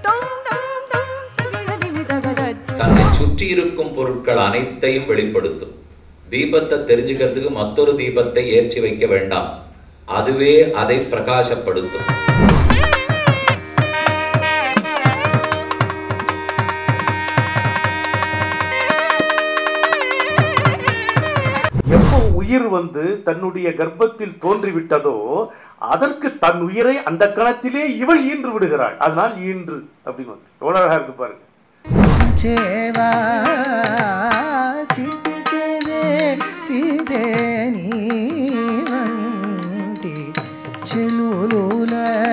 தன்னை சுற்றி இருக்கும் பொருட்கள் அனைத்தையும் வெளிப்படுத்தும் தீபத்தை தெரிஞ்சுக்கிறதுக்கு மற்றொரு தீபத்தை ஏற்றி வைக்க வேண்டாம் அதுவே அதை பிரகாசப்படுத்தும் எப்போ உயிர் வந்து தன்னுடைய கர்ப்பத்தில் தோன்றிவிட்டதோ அதற்கு தன் உயிரை அந்த கணத்திலே இவள் ஈன்று விடுகிறாள் அதனால் ஈன்று அப்படின்னு வந்து எவ்வளவு அழகா இருக்கு பாருங்க చేవా చితికెవే సీదే నీ వంటి చెలులుల